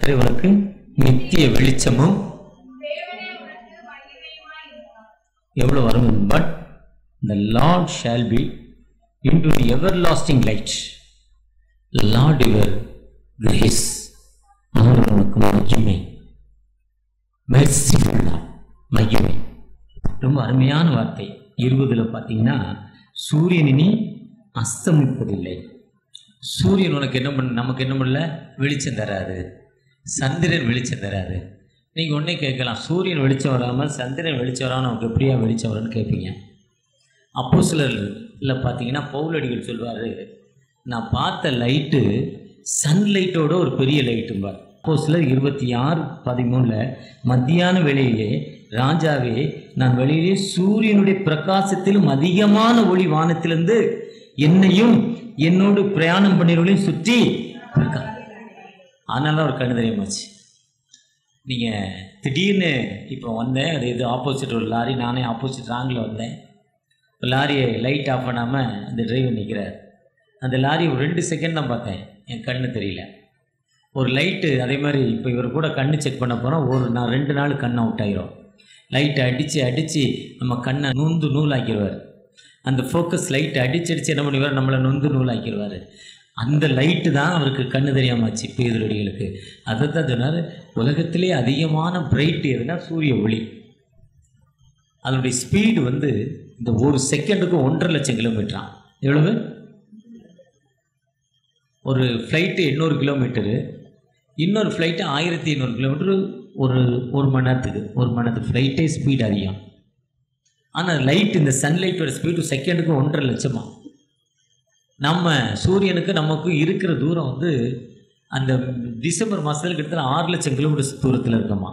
கர்த்தரை உனக்கு நித்திய வெளிச்சமும் எவ்வளோ வரும் but the Lord shall be into the everlasting light Lord your grace அவர் உனக்கு மகிமை மெர்சிஃபுல்லா மகிமை ரொம்ப அருமையான வார்த்தை இருபதில் பார்த்தீங்கன்னா சூரியன் இனி அஸ்தமிப்பதில்லை சூரியன் உனக்கு என்ன பண்ண நமக்கு என்ன பண்ணல வெளிச்சம் தராது சந்திரன் வெளிச்சம் தராது நீங்கள் ஒன்றே கேட்கலாம் சூரியன் வெளிச்சம் வராமல் சந்திரன் வெளிச்சம் வராமல் நமக்கு எப்படியா வெளிச்சம் வரும்னு கேட்பீங்க அப்போ சிலரில் பார்த்தீங்கன்னா பவுலடிகள் சொல்வார் நான் பார்த்த லைட்டு சன்லைட்டோட ஒரு பெரிய லைட்டும்பார் அப்போ சிலர் இருபத்தி ஆறு பதிமூணில் மத்தியான வேளையிலே ராஜாவே நான் வெளியிலே சூரியனுடைய பிரகாசத்திலும் அதிகமான ஒளி வானத்திலிருந்து என்னையும் என்னோடு பிரயாணம் பண்ணினவர்களையும் சுற்றி இருக்கா அதனால தான் ஒரு கண்ணு தெரியுமாச்சு நீங்கள் திடீர்னு இப்போ வந்தேன் அது இது ஆப்போசிட் ஒரு லாரி நானே ஆப்போசிட் ராங்கில் வந்தேன் லாரியை லைட் ஆஃப் பண்ணாமல் அந்த டிரைவர் நிற்கிறார் அந்த லாரி ஒரு ரெண்டு செகண்ட் தான் பார்த்தேன் என் கண்ணு தெரியல ஒரு லைட்டு அதே மாதிரி இப்போ இவர் கூட கண்ணு செக் பண்ண போகிறோம் ஒரு நான் ரெண்டு நாள் கண் அவுட் ஆகிரும் லைட்டை அடித்து அடித்து நம்ம கண்ணை நொந்து நூலாக்கிடுவார் அந்த ஃபோக்கஸ் லைட்டை அடிச்சு அடித்து என்ன பண்ணுவார் நம்மளை நொந்து நூலாக்கிடுவார் அந்த லைட்டு தான் அவருக்கு கண்ணு தெரியாமச்சு பேதுரடிகளுக்கு அதை தான் சொன்னார் உலகத்திலே அதிகமான பிரைட் எதுனா சூரிய ஒளி அதனுடைய ஸ்பீடு வந்து இந்த ஒரு செகண்டுக்கு ஒன்றரை லட்சம் கிலோமீட்டரான் எவ்வளவு ஒரு ஃப்ளைட்டு எண்ணூறு கிலோமீட்டரு இன்னொரு ஃப்ளைட்டு ஆயிரத்தி எண்ணூறு கிலோமீட்டரு ஒரு ஒரு மணி நேரத்துக்கு ஒரு மணி நேரத்துக்கு ஃப்ளைட்டே ஸ்பீட் அதிகம் ஆனால் லைட் இந்த சன்லைட்டோட ஸ்பீடு செகண்டுக்கு ஒன்றரை லட்சமா நம்ம சூரியனுக்கு நமக்கு இருக்கிற தூரம் வந்து அந்த டிசம்பர் மாதத்தில் கிட்டத்தட்ட ஆறு லட்சம் கிலோமீட்டர் தூரத்தில் இருக்கமா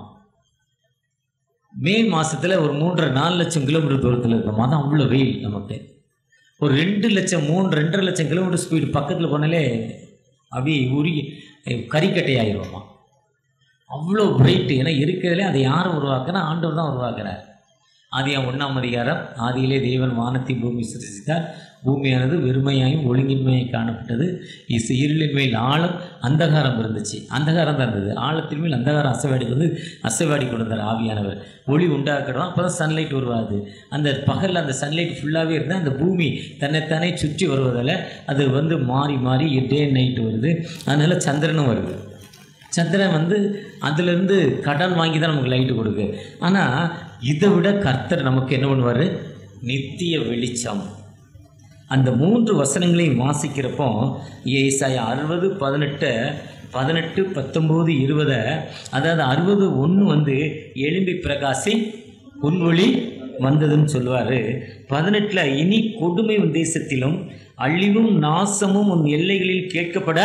மே மாதத்தில் ஒரு மூன்றரை நாலு லட்சம் கிலோமீட்டர் தூரத்தில் இருக்கமா தான் அவ்வளோ வெயில் நமக்கு ஒரு ரெண்டு லட்சம் மூணு ரெண்டரை லட்சம் கிலோமீட்டர் ஸ்பீடு பக்கத்தில் போனாலே அப்படியே உருகி கறிக்கட்டை ஆயிடுவோமா அவ்வளோ பிரைட்டு ஏன்னா இருக்கிறதுலே அதை யார் உருவாக்குனா ஆண்டவர் தான் உருவாக்குறார் ஆதியாம் ஒன்றாம் அதிகாரம் ஆதியிலே தேவன் வானத்தை பூமி சிருஷ்டித்தார் பூமியானது வெறுமையாயும் ஒழுங்கின்மையாய் காணப்பட்டது இஸ் இருளின் மேல் ஆழம் அந்தகாரம் இருந்துச்சு அந்தகாரம் தான் இருந்தது ஆழத்தின் மேல் அந்தகாரம் அசைவாடி வந்து அசைவாடி கொண்டார் ஆவியானவர் ஒளி உண்டாக்கணும் அப்போ தான் சன்லைட் உருவாது அந்த பகலில் அந்த சன்லைட் ஃபுல்லாகவே இருந்தால் அந்த பூமி தன்னைத்தானே சுற்றி வருவதால் அது வந்து மாறி மாறி டே நைட்டு வருது அதனால் சந்திரனும் வருது சந்திரன் வந்து அதிலிருந்து கடன் வாங்கி தான் நமக்கு லைட்டு கொடுக்கு ஆனால் இதை விட கர்த்தர் நமக்கு என்ன பண்ணுவார் நித்திய வெளிச்சம் அந்த மூன்று வசனங்களையும் வாசிக்கிறப்போ ஏசாய அறுபது பதினெட்டு பதினெட்டு பத்தொம்போது இருபதை அதாவது அறுபது ஒன்று வந்து எலும்பி பிரகாசி உன்வொளி வந்ததுன்னு சொல்லுவார் பதினெட்டில் இனி கொடுமை உன் தேசத்திலும் அழிவும் நாசமும் உன் எல்லைகளில் கேட்கப்பட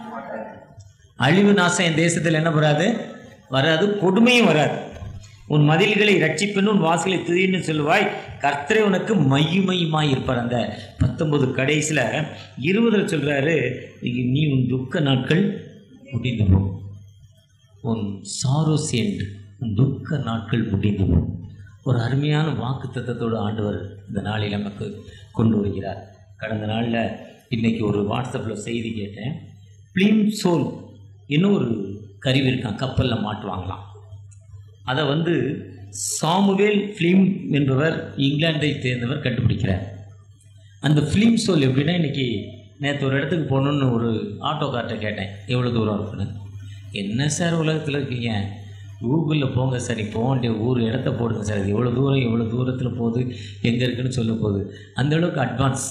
அழிவு நாசம் என் தேசத்தில் என்ன வராது வராது கொடுமையும் வராது உன் மதில்களை ரட்சிப்பின்னு உன் வாசலை திடீர்னு சொல்லுவாய் கர்த்தரே உனக்கு மையுமையுமாய் இருப்பார் அந்த பத்தொன்பது கடைசியில் இருபதில் சொல்கிறாரு நீ உன் துக்க நாட்கள் முடிந்து போகும் உன் சாரோஸ் என்று உன் துக்க நாட்கள் முடிந்து போகும் ஒரு அருமையான வாக்கு தத்தத்தோடு ஆண்டவர் இந்த நாளில் நமக்கு கொண்டு வருகிறார் கடந்த நாளில் இன்றைக்கி ஒரு வாட்ஸ்அப்பில் செய்தி கேட்டேன் ப்ளீம் சோல் இன்னும் ஒரு கருவி இருக்கான் கப்பலில் மாட்டுவாங்களாம் அதை வந்து சாமுவேல் ஃபிலிம் என்பவர் இங்கிலாந்தை சேர்ந்தவர் கண்டுபிடிக்கிறார் அந்த ஃபிலிம் சோல் எப்படின்னா இன்றைக்கி நேற்று ஒரு இடத்துக்கு போகணுன்னு ஒரு ஆட்டோக்கார்ட்ட கேட்டேன் எவ்வளோ தூரம் இருக்குன்னு என்ன சார் உலகத்தில் இருக்கீங்க கூகுளில் போங்க சார் நீ போக வேண்டிய ஊர் இடத்த போடுங்க சார் இது எவ்வளோ தூரம் எவ்வளோ தூரத்தில் போகுது எங்கே இருக்குன்னு சொல்ல போகுது அந்த அளவுக்கு அட்வான்ஸ்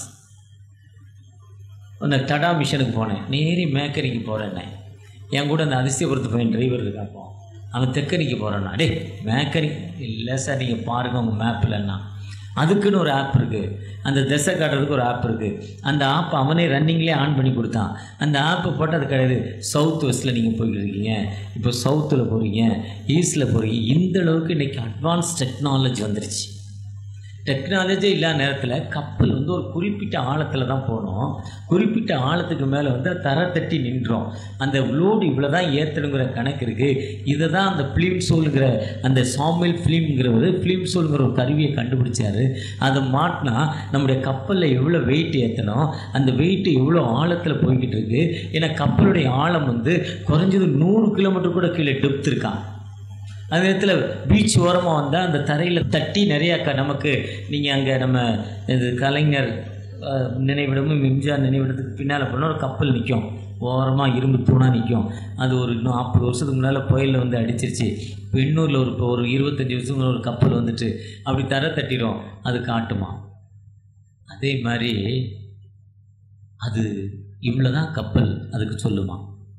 அந்த டடா மிஷனுக்கு போனேன் நேரி மேக்கரிக்கு போகிறேன்னே என் கூட அந்த அதிசயபுரத்து பையன் டிரைவர் இருக்காப்போ அவன் தெக்கரிக்கு போகிறான்னா டே மேக்கரி இல்லை சார் நீங்கள் பாருங்கள் உங்கள் மேப்பில்னா அதுக்குன்னு ஒரு ஆப் இருக்குது அந்த திசை காட்டுறதுக்கு ஒரு ஆப் இருக்குது அந்த ஆப் அவனே ரன்னிங்லேயே ஆன் பண்ணி கொடுத்தான் அந்த ஆப்பை போட்டு அது கிடையாது சவுத் வெஸ்ட்டில் நீங்கள் போய்கிட்டு இருக்கீங்க இப்போ சவுத்தில் போகிறீங்க ஈஸ்டில் போகிறீங்க இந்த அளவுக்கு இன்றைக்கி அட்வான்ஸ் டெக்னாலஜி வந்துருச்சு டெக்னாலஜி இல்லாத நேரத்தில் கப்பல் வந்து ஒரு குறிப்பிட்ட ஆழத்தில் தான் போகணும் குறிப்பிட்ட ஆழத்துக்கு மேலே வந்து தர தட்டி நின்றோம் அந்த லோடு இவ்வளோ தான் ஏற்றணுங்கிற கணக்கு இருக்குது இதை தான் அந்த ஃபிலிம் சோலுங்கிற அந்த சாமில் ஃபிலிம்ங்கிறவர் ஃபிலிம் சோலுங்கிற ஒரு கருவியை கண்டுபிடிச்சாரு அதை மாட்டினா நம்முடைய கப்பலில் எவ்வளோ வெயிட் ஏற்றணும் அந்த வெயிட் எவ்வளோ ஆழத்தில் போய்கிட்டு இருக்கு ஏன்னா கப்பலுடைய ஆழம் வந்து குறைஞ்சது நூறு கிலோமீட்டர் கூட கீழே டெப்த் இருக்கான் அந்த நேரத்தில் பீச் ஓரமாக வந்தால் அந்த தரையில் தட்டி நிறையா க நமக்கு நீங்கள் அங்கே நம்ம இது கலைஞர் அஹ், நினைவிடமும் எம்ஜிஆர் நினைவிடத்துக்கு பின்னால் போனால் ஒரு கப்பல் நிற்கும் ஓரமாக இரும்பு தூணாக நிற்கும் அது ஒரு இன்னும் நாற்பது வருஷத்துக்கு முன்னால் புயலில் வந்து அடிச்சிருச்சு இப்போ இன்னூரில் ஒரு இப்போ ஒரு இருபத்தஞ்சி வருஷம் ஒரு கப்பல் வந்துட்டு அப்படி தர தட்டிடும் அது காட்டுமா அதே மாதிரி அது இவ்வளோ தான் கப்பல் அதுக்கு சொல்லுமா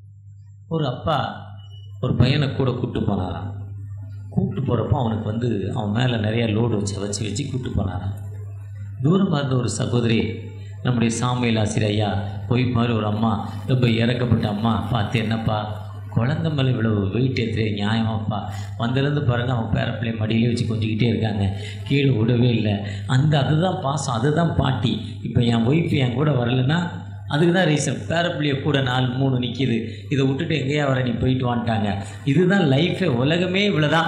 ஒரு அப்பா ஒரு பையனை கூட கூப்பிட்டு போனாராம் கூப்பிட்டு போகிறப்போ அவனுக்கு வந்து அவன் மேலே நிறைய லோடு வச்சு வச்சு வச்சு கூப்பிட்டு போனாராம் தூரமாக இருந்த ஒரு சகோதரி நம்முடைய சாமியல் ஆசிரியர் ஐயா போய் மாதிரி ஒரு அம்மா ரொம்ப இறக்கப்பட்ட அம்மா பார்த்து என்னப்பா குழந்த மேலே இவ்வளோ வெயிட் ஏற்றுற நியாயமாப்பா வந்ததுலேருந்து பாருங்கள் அவன் பேரப்பிள்ளை மடியிலே வச்சு கொஞ்சிக்கிட்டே இருக்காங்க கீழே விடவே இல்லை அந்த அதுதான் பாசம் அதுதான் பாட்டி இப்போ என் ஒய்ஃப் என் கூட வரலைன்னா அதுக்கு தான் ரீசன் பேரப்பிள்ளைய கூட நாலு மூணு நிற்கிது இதை விட்டுட்டு எங்கேயா வர நீ போயிட்டு வந்துட்டாங்க இதுதான் லைஃபே உலகமே இவ்வளோதான்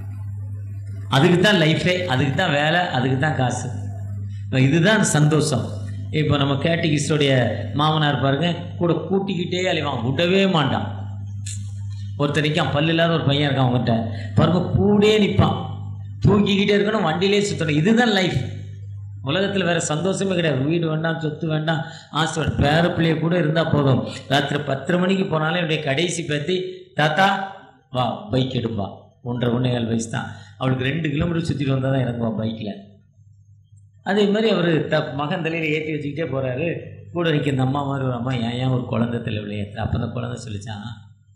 அதுக்கு தான் லைஃபே அதுக்கு தான் வேலை அதுக்கு தான் காசு இப்ப இதுதான் சந்தோஷம் இப்போ நம்ம கேட்டகிஸ்டோடைய மாமனார் பாருங்க கூட கூட்டிக்கிட்டே அலைவான் விடவே மாட்டான் ஒருத்தர் நிற்கான் பல்லு இல்லாத ஒரு பையன் இருக்கான் அவங்ககிட்ட பாருங்க கூடயே நிற்பான் தூக்கிக்கிட்டே இருக்கணும் வண்டியிலே சுற்றணும் இதுதான் லைஃப் உலகத்தில் வேறு சந்தோஷமே கிடையாது வீடு வேண்டாம் சொத்து வேண்டாம் ஆசை வேண்டாம். பேர பிள்ளைய கூட இருந்தால் போதும் ராத்திரி பத்தரை மணிக்கு போனாலும் என்னுடைய கடைசி பேத்தி தாத்தா வா பைக் எடுப்பா ஒன்றரை ஒன்றேகால் வயசு தான் அவளுக்கு ரெண்டு கிலோமீட்டர் சுற்றிட்டு வந்தால் தான் இறங்குவா பைக்கில் அதே மாதிரி அவர் த மகன் தலையில் ஏற்றி வச்சுக்கிட்டே போகிறாரு கூட நிற்க இந்த அம்மா மாதிரி ஒரு அம்மா ஏன் ஏன் ஒரு குழந்தை தலையில் ஏற்றுற அப்போ அந்த குழந்தை சொல்லிச்சான்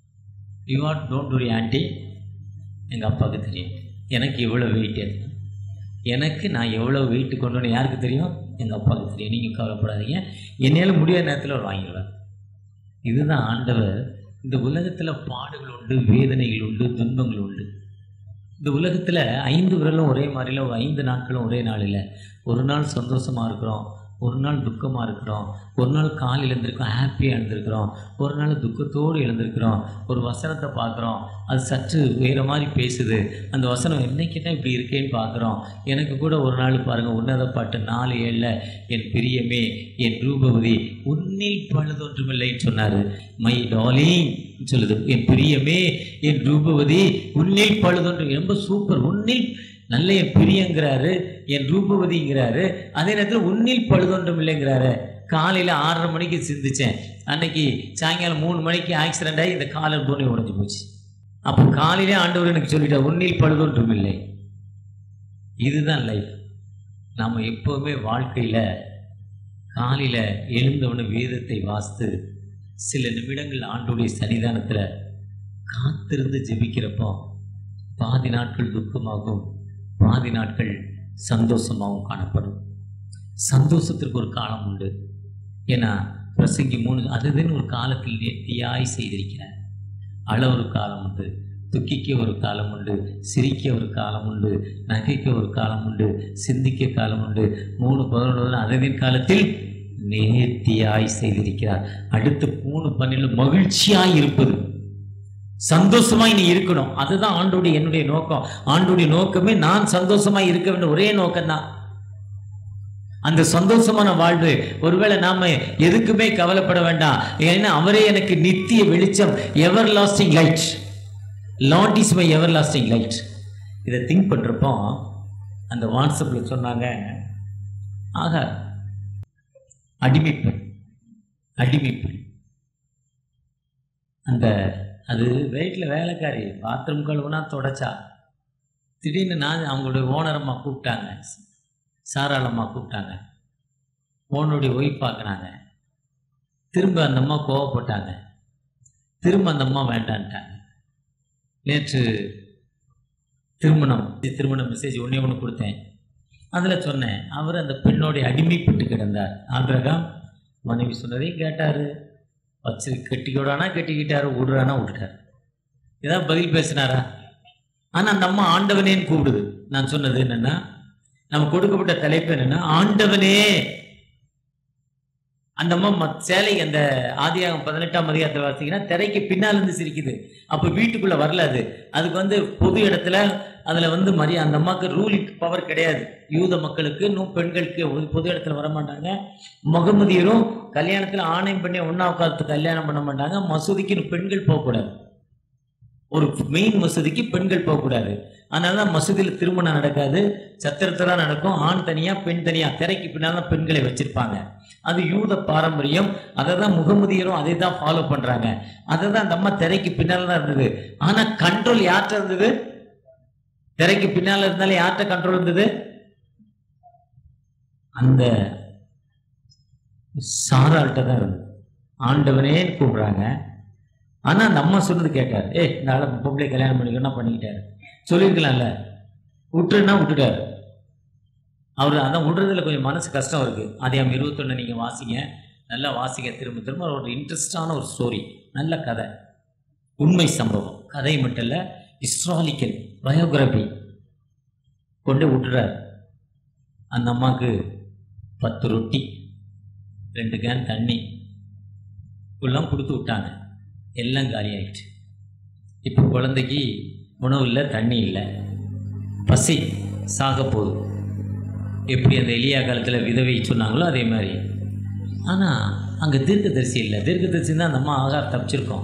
you what don't worry aunty எங்கள் அப்பாவுக்கு தெரியும் எனக்கு எவ்வளோ வெயிட் ஏற்றணும் எனக்கு நான் எவ்வளோ வெயிட் கொண்டு வரணும் யாருக்கு தெரியும் எங்கள் அப்பாவுக்கு தெரியும் நீங்கள் கவலைப்படாதீங்க என்னால் முடியாத நேரத்தில் அவர் வாங்கிடுவார் இதுதான் ஆண்டவர் இந்த உலகத்தில் பாடுகள் உண்டு வேதனைகள் உண்டு துன்பங்கள் உண்டு இந்த உலகத்தில் ஐந்து விரலும் ஒரே மாதிரில ஒரு ஐந்து நாட்களும் ஒரே நாளில் ஒரு நாள் சந்தோஷமாக இருக்கிறோம் ஒரு நாள் துக்கமாக இருக்கிறோம் ஒரு நாள் காலையில் எழுந்திருக்கோம் ஹாப்பியாக எழுந்திருக்கிறோம் ஒரு நாள் துக்கத்தோடு எழுந்திருக்கிறோம் ஒரு வசனத்தை பார்க்குறோம் அது சற்று வேறு மாதிரி பேசுது அந்த வசனம் என்னைக்கு தான் இப்படி இருக்கேன்னு பார்க்குறோம் எனக்கு கூட ஒரு நாள் பாருங்கள் உன்னத பாட்டு நாலு ஏழில் என் பிரியமே என் ரூபவதி உன்னில் பழுதொன்றுமில்லைன்னு சொன்னார் மை டாலிங் சொல்லுது என் பிரியமே என் ரூபவதி உன்னில் பழுதொன்று ரொம்ப சூப்பர் உன்னில் நல்ல என் பிரியங்கிறாரு என் ரூபவதிங்கிறாரு அதே நேரத்தில் உன்னில் பழுதொன்றும் இல்லைங்கிறாரு காலையில் ஆறரை மணிக்கு சிந்திச்சேன் அன்னைக்கு சாயங்காலம் மூணு மணிக்கு ஆக்சிடென்ட் ஆகி இந்த காலர் போனி உடைஞ்சு போச்சு அப்போ காலையிலே ஆண்டவர் எனக்கு சொல்லிட்டார் உன்னில் பழுதொன்றும் இல்லை இதுதான் லைஃப் நாம் எப்போவுமே வாழ்க்கையில் காலையில் எழுந்தவன வேதத்தை வாசித்து சில நிமிடங்கள் ஆண்டுடைய சன்னிதானத்தில் காத்திருந்து ஜெபிக்கிறப்போ பாதி நாட்கள் துக்கமாகவும் பாதி நாட்கள் சந்தோஷமாகவும் காணப்படும் சந்தோஷத்திற்கு ஒரு காலம் உண்டு ஏன்னா பிரசங்கி மூணு அதுதுன்னு ஒரு காலத்தில் நேர்த்தியாய் செய்திருக்கிறார் அழ ஒரு காலம் உண்டு துக்கிக்க ஒரு காலம் உண்டு சிரிக்க ஒரு காலம் உண்டு நகைக்க ஒரு காலம் உண்டு சிந்திக்க காலம் உண்டு மூணு பதினொன்று அதனின் காலத்தில் நேர்த்தியாய் செய்திருக்கிறார் அடுத்து மூணு பன்னிலும் மகிழ்ச்சியாய் இருப்பது சந்தோஷமாய் நீ இருக்கணும் அதுதான் ஆண்டுடைய என்னுடைய நோக்கம் ஆண்டுடைய நோக்கமே நான் சந்தோஷமாய் இருக்க வேண்டும் ஒரே நோக்கம்தான் அந்த சந்தோஷமான வாழ்வு ஒருவேளை நாம எதுக்குமே கவலைப்பட வேண்டாம் ஏன்னா அவரே எனக்கு நித்திய வெளிச்சம் everlasting light Lord is my everlasting light இதை திங்க் பண்ணுறப்போ அந்த வாட்ஸ்அப்பில் சொன்னாங்க ஆக அடிமைப்பெண் அடிமைப்பெண் அந்த அது வீட்டில் வேலைக்காரி பாத்ரூம் கழுவுனா தொடச்சா திடீர்னு நான் அவங்களுடைய ஓனரம்மா கூப்பிட்டாங்க சாராளம்மா கூப்பிட்டாங்க ஓனருடைய ஒய்ஃப் பார்க்குறாங்க திரும்ப அந்த அம்மா கோவப்பட்டாங்க திரும்ப அந்த அம்மா வேண்டான்ட்டாங்க நேற்று திருமணம் திருமண மெசேஜ் ஒன்றே ஒன்று கொடுத்தேன் அதில் சொன்னேன் அவர் அந்த பெண்ணோடைய அடிமைப்பட்டு கிடந்தார் ஆபிரகாம் மனைவி சொன்னதையும் கேட்டார் வச்சு கட்டிக்கிடானா கட்டிக்கிட்டாரு விடுறானா விட்டுட்டார் ஏதாவது பதில் பேசினாரா ஆனால் அந்த அம்மா ஆண்டவனேன்னு கூப்பிடுது நான் சொன்னது என்னென்னா நம்ம கொடுக்கப்பட்ட தலைப்பு என்னன்னா ஆண்டவனே அந்த அம்மா மத் சேலை அந்த ஆதியாகம் பதினெட்டாம் அதிகாரத்தை வாசிங்கன்னா திரைக்கு பின்னால் இருந்து சிரிக்குது அப்போ வீட்டுக்குள்ள வரல அது அதுக்கு வந்து பொது இடத்துல அதுல வந்து மரியா அந்த அம்மாவுக்கு ரூலிங் பவர் கிடையாது யூத மக்களுக்கு இன்னும் பெண்களுக்கு ஒரு பொது இடத்துல வர மாட்டாங்க முகமதியரும் கல்யாணத்துல ஆணையம் பண்ணி ஒண்ணா உட்காந்து கல்யாணம் பண்ண மாட்டாங்க மசூதிக்கு பெண்கள் போகக்கூடாது ஒரு மெயின் மசூதிக்கு பெண்கள் போகக்கூடாது அதனால தான் மசூதியில் திருமணம் நடக்காது சத்திரத்தில் தான் நடக்கும் ஆண் தனியா பெண் தனியா திரைக்கு பின்னால் தான் பெண்களை வச்சிருப்பாங்க அது யூத பாரம்பரியம் அதை தான் முகமதியரும் அதை தான் ஃபாலோ பண்றாங்க அதை தான் அந்த அம்மா திரைக்கு பின்னால் தான் இருந்தது ஆனா கண்ட்ரோல் யார்கிட்ட இருந்தது திரைக்கு பின்னால இருந்தாலும் யார்கிட்ட கண்ட்ரோல் இருந்தது அந்த சாராள்கிட்ட தான் இருந்தது ஆண்டவனேன்னு கூப்பிடுறாங்க ஆனா அந்த அம்மா சொன்னது கேட்டார் ஏய் இந்த ஆளை பொம்பளை கல்யாணம் பண்ணிக்கணும் பண்ணிக்கிட்டாரு சொல்லியிருக்கலாம்ல விட்டுருன்னா விட்டுட்டாரு அவர் அதான் விடுறதுல கொஞ்சம் மனசு கஷ்டம் இருக்கு அதையாம் இருபத்தொன்னு நீங்க வாசிங்க நல்லா வாசிங்க திரும்ப திரும்ப ஒரு இன்ட்ரெஸ்டான ஒரு ஸ்டோரி நல்ல கதை உண்மை சம்பவம் கதை மட்டும் இல்லை ஹிஸ்டாலிக்கல் பயோகிராபி கொண்டு விட்டுறாரு அந்த அம்மாவுக்கு பத்து ரொட்டி ரெண்டு கேன் தண்ணி எல்லாம் கொடுத்து விட்டாங்க எல்லாம் காலி ஆயிடுச்சு இப்போ குழந்தைக்கு உணவு இல்லை தண்ணி இல்லை பசி சாக போகுது எப்படி அந்த எளியா காலத்தில் விதவை சொன்னாங்களோ அதே மாதிரி ஆனால் அங்கே தீர்க்கதரிசி இல்லை தீர்க்கதரிசி தான் அந்த அம்மா ஆகார் தப்பிச்சிருக்கோம்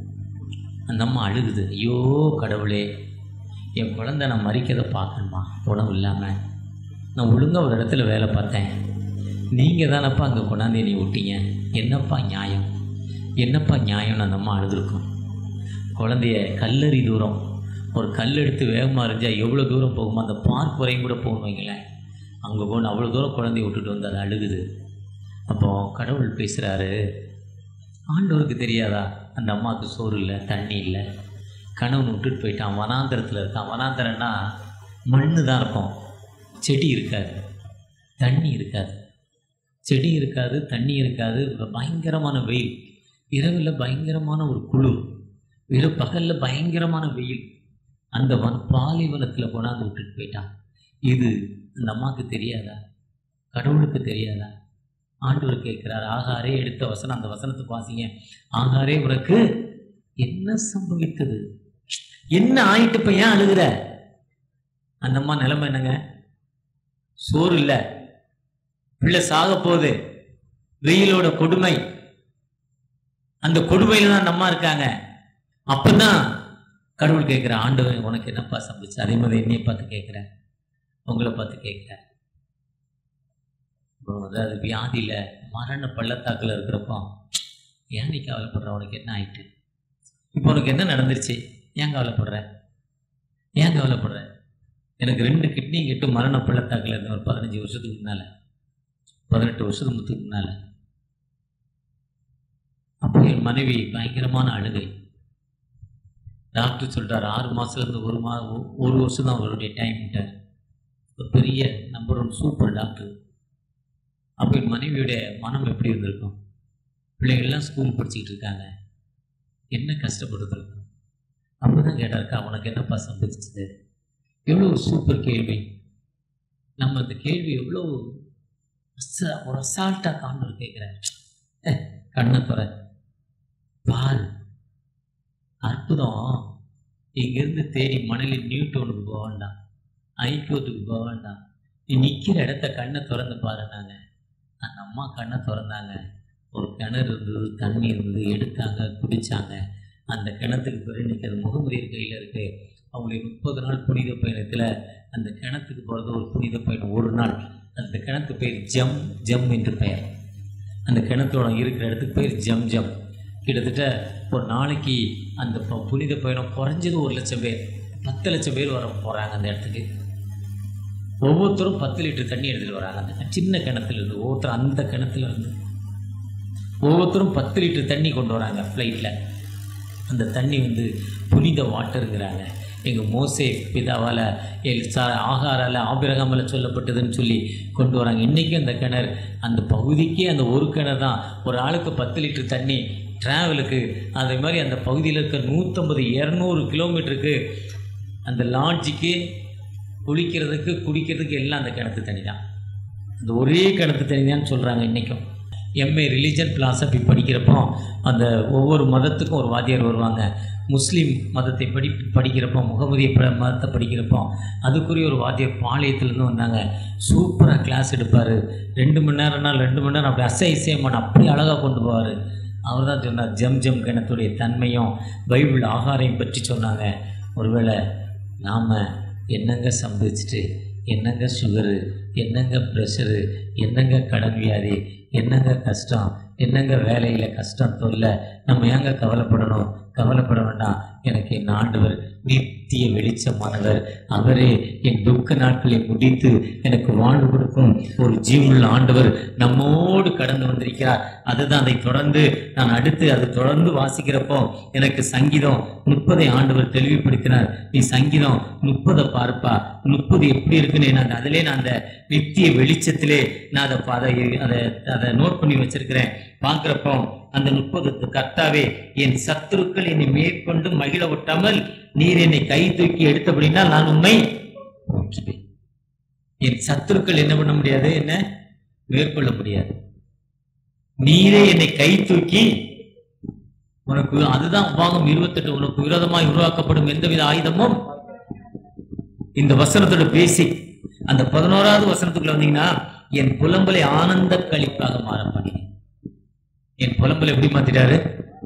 அந்த அம்மா அழுகுது ஐயோ கடவுளே என் குழந்தை நான் மறிக்கதை பார்க்கணுமா உணவு இல்லாமல் நான் ஒழுங்காக ஒரு இடத்துல வேலை பார்த்தேன் நீங்கள் தானப்பா அங்கே கொண்டாந்து என்னை விட்டீங்க என்னப்பா நியாயம் என்னப்பா நியாயம்னு அந்த அம்மா அழுதுருக்கும் குழந்தைய கல்லறி தூரம் ஒரு கல் எடுத்து வேகமாக இருந்தால் எவ்வளோ தூரம் போகுமோ அந்த பார்க் வரையும் கூட போகணும் வைங்களேன் அங்கே போகணும் அவ்வளோ தூரம் குழந்தைய விட்டுட்டு வந்து அது அழுகுது அப்போ கடவுள் பேசுகிறாரு ஆண்டவருக்கு தெரியாதா அந்த அம்மாவுக்கு சோறு இல்லை தண்ணி இல்லை கணவன் விட்டுட்டு போயிட்டான் வனாந்தரத்தில் இருக்கான் வனாந்தரம்னா மண்ணு தான் இருக்கும் செடி இருக்காது தண்ணி இருக்காது செடி இருக்காது தண்ணி இருக்காது பயங்கரமான வெயில் இரவில் பயங்கரமான ஒரு குளிர் இரு பகலில் பயங்கரமான வெயில் அந்த வன பாலைவனத்தில் கொண்டாந்து விட்டுட்டு போயிட்டான் இது அந்த அம்மாவுக்கு தெரியாதா கடவுளுக்கு தெரியாதா ஆண்டவர் கேட்கிறார் ஆகாரே எடுத்த வசனம் அந்த வசனத்தை வாசிங்க ஆகாரே உனக்கு என்ன சம்பவித்தது என்ன ஆயிட்டு இப்ப ஏன் அழுகுற அந்த அம்மா நிலைமை என்னங்க சோறு இல்லை பிள்ளை சாக போகுது வெயிலோட கொடுமை அந்த கொடுமையில தான் அந்த அம்மா இருக்காங்க அப்பதான் கடவுள் கேட்குற ஆண்டவன் உனக்கு என்னப்பா சம்பிச்சு அதே மாதிரி என்னைய பார்த்து கேட்குறேன் உங்களை பார்த்து கேட்குறேன் அதாவது வியாதியில் மரண பள்ளத்தாக்கில் இருக்கிறப்போ ஏன் நீ கவலைப்படுற உனக்கு என்ன ஆயிட்டு இப்போ உனக்கு என்ன நடந்துருச்சு ஏன் கவலைப்படுற ஏன் கவலைப்படுற எனக்கு ரெண்டு கிட்னி கெட்டு மரண பள்ளத்தாக்கில் இருந்தேன் ஒரு பதினஞ்சு வருஷத்துக்கு முன்னால் பதினெட்டு வருஷத்துக்கு முன்னால் அப்போ என் மனைவி பயங்கரமான அழுகை டாக்டர் சொல்கிறார் ஆறு மாதத்துலேருந்து ஒரு மா ஒரு வருஷம் தான் அவருடைய டைம்ட்டார் ஒரு பெரிய நம்பர் ஒன் சூப்பர் டாக்டர் அப்போ என் மனைவியுடைய மனம் எப்படி இருந்திருக்கும் பிள்ளைகள்லாம் ஸ்கூல் படிச்சுக்கிட்டு இருக்காங்க என்ன கஷ்டப்படுறது இருக்கும் அப்போ தான் கேட்டாருக்கா உனக்கு என்னப்பா சம்பவிச்சது எவ்வளோ ஒரு சூப்பர் கேள்வி நம்ம அந்த கேள்வி எவ்வளோ அச- ஒரு அசால்ட்டாக காண்டவர் கேட்குறேன் கண்ணை துற பாரு அற்புதம் இங்கேருந்து தேடி மணலில் நியூட்டோனுக்கு போக வேண்டாம் ஐக்கியத்துக்கு போக வேண்டாம் நீ நிற்கிற இடத்த கண்ணை திறந்து பாரு நாங்கள் அந்த அம்மா கண்ணை திறந்தாங்க ஒரு கிணறு இருந்தது தண்ணி இருந்தது எடுத்தாங்க குடித்தாங்க அந்த கிணத்துக்கு பிறகு இன்னைக்கு அது முகமுடியர் கையில் இருக்குது அவங்களுடைய முப்பது நாள் புனித பயணத்தில் அந்த கிணத்துக்கு போகிறது ஒரு புனித பயணம் ஒரு நாள் அந்த கிணத்து பேர் ஜம் ஜம் என்று பெயர் அந்த கிணத்தோட இருக்கிற இடத்துக்கு பேர் ஜம் ஜம் கிட்டத்தட்ட ஒரு நாளைக்கு அந்த ப- புனித பயணம் குறைஞ்சது ஒரு லட்சம் பேர் பத்து லட்சம் பேர் வர போகிறாங்க அந்த இடத்துக்கு ஒவ்வொருத்தரும் பத்து லிட்டர் தண்ணி எடுத்துகிட்டு வராங்க அந்த சின்ன கிணத்துல இருந்து ஒவ்வொருத்தரும் அந்த கிணத்துல இருந்து ஒவ்வொருத்தரும் பத்து லிட்டர் தண்ணி கொண்டு வராங்க ஃப்ளைட்டில் அந்த தண்ணி வந்து புனித வாட்டருங்கிறாங்க எங்கள் மோசே பிதாவால் எல் சா ஆகாரால் ஆபிரகாமில் சொல்லப்பட்டதுன்னு சொல்லி கொண்டு வராங்க இன்றைக்கும் அந்த கிணறு அந்த பகுதிக்கே அந்த ஒரு கிணறு தான் ஒரு ஆளுக்கு பத்து லிட்டர் தண்ணி ட்ராவலுக்கு அதே மாதிரி அந்த பகுதியில் இருக்க நூற்றம்பது இரநூறு கிலோமீட்டருக்கு அந்த லாட்ஜுக்கு குளிக்கிறதுக்கு குடிக்கிறதுக்கு எல்லாம் அந்த கிணத்து தண்ணி தான் அந்த ஒரே கிணத்து தண்ணி தான் சொல்கிறாங்க இன்றைக்கும் எம்ஏ ரிலீஜன் philosophy படிக்கிறப்போ அந்த ஒவ்வொரு மதத்துக்கும் ஒரு வாத்தியார் வருவாங்க முஸ்லீம் மதத்தை படி படிக்கிறப்போ முகமதிய ப மதத்தை படிக்கிறப்போ அதுக்குரிய ஒரு வாத்தியார் பாளையத்துலேருந்து வந்தாங்க சூப்பராக கிளாஸ் எடுப்பார் ரெண்டு மணி நேரம்னா ரெண்டு மணி நேரம் அப்படி அசை இசையமான அப்படி அழகாக கொண்டு போவார் அவர் தான் சொன்னார் ஜம் ஜம் கிணத்துடைய தன்மையும் பைபிள் ஆகாரையும் பற்றி சொன்னாங்க ஒருவேளை நாம் என்னங்க சம்பாதிச்சுட்டு என்னங்க சுகரு என்னங்க ப்ரெஷரு என்னங்க கடன் வியாதி என்னங்க கஷ்டம் என்னங்க வேலையில் கஷ்டம் தொல்லை நம்ம ஏங்க கவலைப்படணும் கவலைப்பட வேண்டாம் எனக்கு என் ஆண்டவர் நித்திய வெளிச்சமானவர் அவரே என் துக்க நாட்களை முடித்து எனக்கு வாழ்வு கொடுக்கும் ஒரு ஜீவனுள்ள ஆண்டவர் நம்மோடு கடந்து வந்திருக்கிறார் அதுதான் அதை தொடர்ந்து நான் அடுத்து அதை தொடர்ந்து வாசிக்கிறப்போ எனக்கு சங்கீதம் முப்பதை ஆண்டவர் தெளிவுபடுத்தினார் நீ சங்கீதம் முப்பதை பார்ப்பா முப்பது எப்படி இருக்குன்னு நான் அதிலே நான் அந்த நித்திய வெளிச்சத்திலே நான் அதை ப- அதை அதை அதை நோட் பண்ணி வச்சிருக்கிறேன் பார்க்குறப்போ அந்த முப்பது கர்த்தாவே என் சத்துருக்கள் என்னை மேற்கொண்டு மகிழ விட்டாமல் நீர் என்னை கை தூக்கி எடுத்தபடினா நான் உண்மை போற்றுவேன். என் சத்துருக்கள் என்ன பண்ண முடியாது என்ன மேற்கொள்ள முடியாது நீரே என்னை கை தூக்கி உனக்கு அதுதான் உபாகம் இருபத்தெட்டு உனக்கு விரோதமாய் உருவாக்கப்படும் எந்தவித ஆயுதமும் இந்த வசனத்தோட பேசிக் அந்த பதினோராவது வசனத்துக்குள்ள வந்தீங்கன்னா என் புலம்பலை ஆனந்த கழிப்பாக மாற பண்ணி என் புலம்பலை எப்படி மாத்திட்டாரு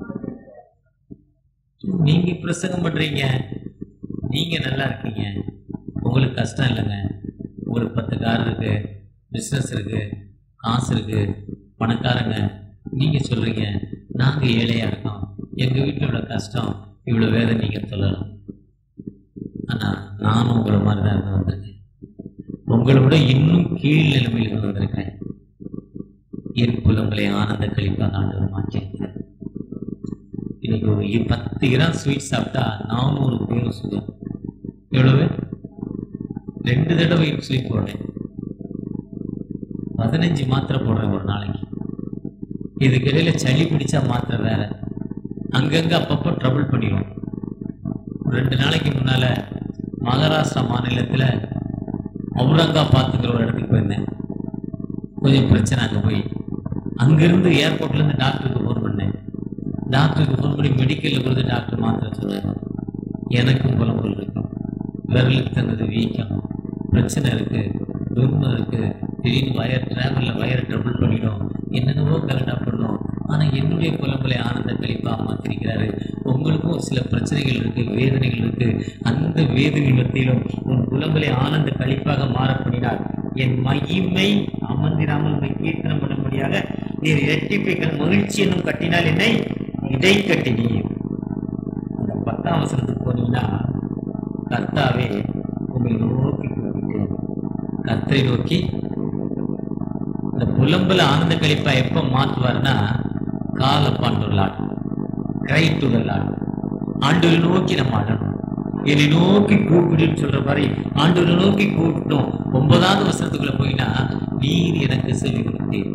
நீங்க பிரசங்கம் பண்றீங்க நீங்க நல்லா இருக்கீங்க உங்களுக்கு கஷ்டம் இல்லைங்க உங்களுக்கு பத்து கார் இருக்கு பிஸ்னஸ் இருக்கு காசு இருக்கு பணக்காரங்க நீங்க சொல்றீங்க நாங்க ஏழையா இருக்கோம் எங்க வீட்டில் இவ்வளவு கஷ்டம் இவ்வளவு வேதனை நீங்க சொல்லலாம் ஆனா நானும் உங்களை மாதிரி தான் இருந்து வந்திருக்கேன் உங்களை விட இன்னும் கீழ் நிலைமையில் இருந்து வந்திருக்கேன் என் புலங்களை ஆனந்த கழிப்பாக ஆண்டவர் மாற்றியிருக்கிறார் இன்னைக்கு ஒரு இ- பத்து கிராம் ஸ்வீட் சாப்பிட்டா நானூறு பேரும் சுகர் எவ்வளவு ரெண்டு தடவை இன்சுலின் போடுறேன் பதினஞ்சு மாத்திரை போடுறேன் ஒரு நாளைக்கு இதுக்கிடையில சளி பிடிச்சா மாத்திரை வேற அங்கங்க அப்பப்போ ட்ரபிள் பண்ணிடும் ரெண்டு நாளைக்கு முன்னால மகாராஷ்டிரா மாநிலத்துல அவுரங்காபாத்துங்கிற ஒரு இடத்துக்கு போயிருந்தேன் கொஞ்சம் பிரச்சனை அங்கே போய் அங்கிருந்து ஏர்போர்ட்ல இருந்து டாக்டருக்கு ஃபோன் பண்ணேன் டாக்டருக்கு ஃபோன் பண்ணி மெடிக்கல்ல கொடுத்து டாக்டர் மாத்திரை சொன்னாங்க எனக்கும் புலம்புகள் இருக்கும் விரலுக்கு தந்தது வீக்கம் பிரச்சனை இருக்கு துர்மம் இருக்கு திடீர்னு வயர் டிராவல்ல வயர் ட்ரபிள் பண்ணிடும் என்னென்னவோ கரெக்டாக பண்ணணும் ஆனா என்னுடைய புலம்பலை ஆனந்த கழிப்பாக மாத்திருக்கிறாரு உங்களுக்கும் ஒரு சில பிரச்சனைகள் இருக்கு வேதனைகள் இருக்கு அந்த வேதனை மத்தியிலும் உன் புலம்பலை ஆனந்த கழிப்பாக மாற பண்ணினார் என் மகிமை அமர்ந்திராமல் உன்னை கீர்த்தனம் பண்ணும்படியாக நீர் இரட்டிப்பைகள் மகிழ்ச்சி என்னும் கட்டினால் என்னை இடை கட்டினீர் அந்த பத்தாம் வசனத்துக்கு போனீங்கன்னா கர்த்தாவே உங்களை நோக்கி கூப்பிட்டேன் கர்த்தரை நோக்கி இந்த புலம்பல ஆனந்த கழிப்பா எப்ப மாத்துவார்னா call upon Lord cry to Lord ஆண்டவரை நோக்கி நம்ம ஆடணும் என்னை நோக்கி கூப்பிடுன்னு சொல்ற மாதிரி ஆண்டவரை நோக்கி கூப்பிட்டோம் ஒன்பதாவது வருஷத்துக்குள்ள போயினா நீர் எனக்கு செவி கொடுத்தீர்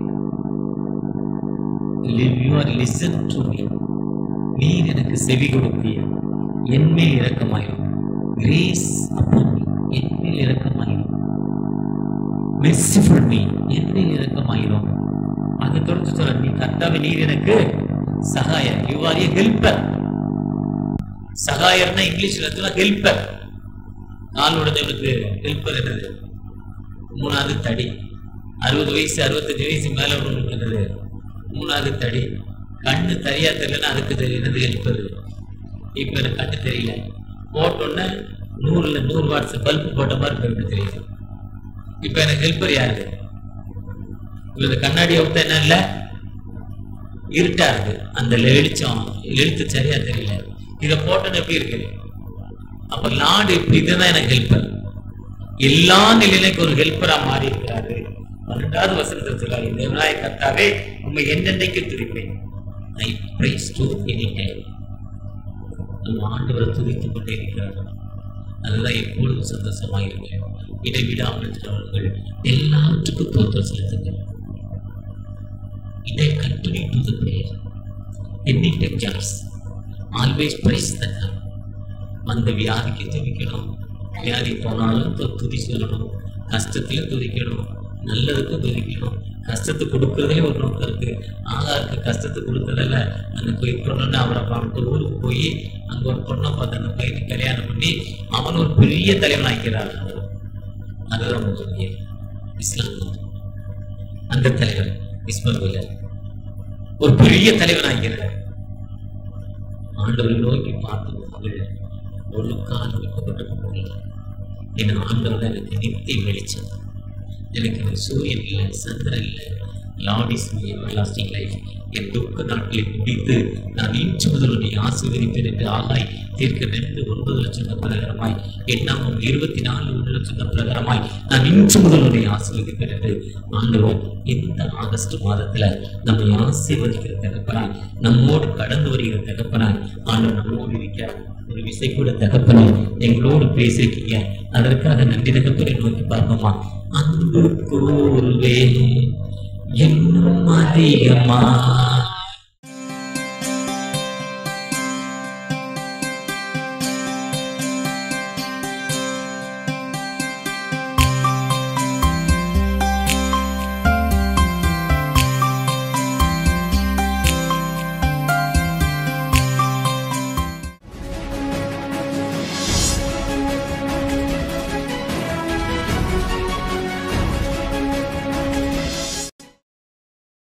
you are listen to me நீர் எனக்கு செவி கொடுத்தீர் என்மேல் இரக்கமாயிரும் கிரேஸ் upon me என்மேல் இரக்கமாயிரும் merciful me என்மேல் இரக்கமாயிரும் அது தொடர்ந்து சொல்ற நீ கர்த்தாவே நீர் எனக்கு சகாயர் யூ ஆர் ஏ ஹெல்பர் சகாயர்னா இங்கிலீஷ்ல சொன்னா ஹெல்பர் கால் உடைஞ்சவனுக்கு ஹெல்பர் என்னது மூணாவது தடி அறுபது வயசு அறுபத்தஞ்சு வயசு மேல உள்ளவனுக்கு என்னது மூணாவது தடி கண்ணு தெரியா தெரியலன்னா அதுக்கு தெரியுது ஹெல்பர் இப்ப எனக்கு கண்ணு தெரியல போட்டோன்னே நூறுல நூறு வாட்ஸ் பல்பு போட்ட மாதிரி இப்ப எப்படி தெரியுது இப்ப எனக்கு ஹெல்பர் யாரு இப்ப இந்த கண்ணாடி ஒருத்த என்ன இல்ல இருட்டா இருக்கு அந்த வெளிச்சம் எழுத்து சரியா தெரியல இத போட்டோன்னு எப்படி இருக்கு அப்ப லார்டு இப்ப இதுதான் எனக்கு ஹெல்ப்பர் எல்லா நிலையிலும் ஒரு ஹெல்ப்பரா மாறி இருக்கிறாரு பன்னெண்டாவது வசனத்தில் சொல்றாரு தேவனாய கர்த்தாவே உண்மை என்னென்னைக்கு துடிப்பேன் I praise to any time நம்ம ஆண்டவரை துதித்துக் கொண்டே இருக்கிறார் அதுதான் எப்பொழுதும் சந்தோஷமாக இருக்கிறேன் இடைவிடாமல் இருக்கிறவர்கள் எல்லாவற்றுக்கும் தோற்றம் செலுத்துங்கள் இதை continue to the prayer any டெக்சார்ஸ் ஆல்வேஸ் பிரைஸ் த அந்த வியாதிக்கு ஜெபிக்கணும் வியாதி போனாலும் து- துதி சொல்லணும் கஷ்டத்துல துதிக்கணும் நல்லதுக்கு துதிக்கணும் கஷ்டத்தை கொடுக்கறதுலே ஒரு நோக்கம் இருக்கு ஆகாருக்கு கஷ்டத்தை கொடுத்ததில்ல அந்த போய் பொண்ணுன்னு அவரை பார்த்து ஊருக்கு போய் அங்க ஒரு பொண்ணை பார்த்து அந்த பையனை கல்யாணம் பண்ணி அவன் ஒரு பெரிய தலைவன் ஆக்கிறார் அவர் அதுதான் முக்கியம் இஸ்லாம் அந்த தலைவர் இஸ்மாயில் ஒரு பெரிய தலைவன் ஆகிறார் ஆண்டவரை நோக்கி பார்த்து மகள் ஒரு கால் வைக்கப்பட்டு போகல என் ஆண்டவர் எனக்கு நித்திய வெளிச்சம் எனக்கு சூரியன் இல்லை சந்திரன் இல்லை லாடிஸ் லாஸ்டிங் லைஃப் என் துக்க நாட்களை முடித்து நான் இன்று முதல் உன்னை ஆசீர்வதிப்பேன் என்று ஆகாய் தீர்க்க ரெண்டு ஒன்பது லட்சம் பிரகாரமாய் எண்ணாமம் இருபத்தி நாலு ஒன்று லட்சம் பிரகாரமாய் நான் இன்று முதல் உன்னை ஆசீர்வதிப்பேன் என்று ஆண்டவர் இந்த ஆகஸ்ட் மாதத்துல நம்மை ஆசீர்வதிக்கிற தகப்பனாய் நம்மோடு கடந்து வருகிற தகப்பனாய் ஆண்டவர் நம்மோடு இருக்கிறார் ஒரு விசை கூட தகப்பனே எங்களோடு பேசியிருக்கீங்க அதற்காக நன்றி தகப்பனை நோக்கி பார்ப்போமா அன்பு கூறுவே இன்னும் அதிகமா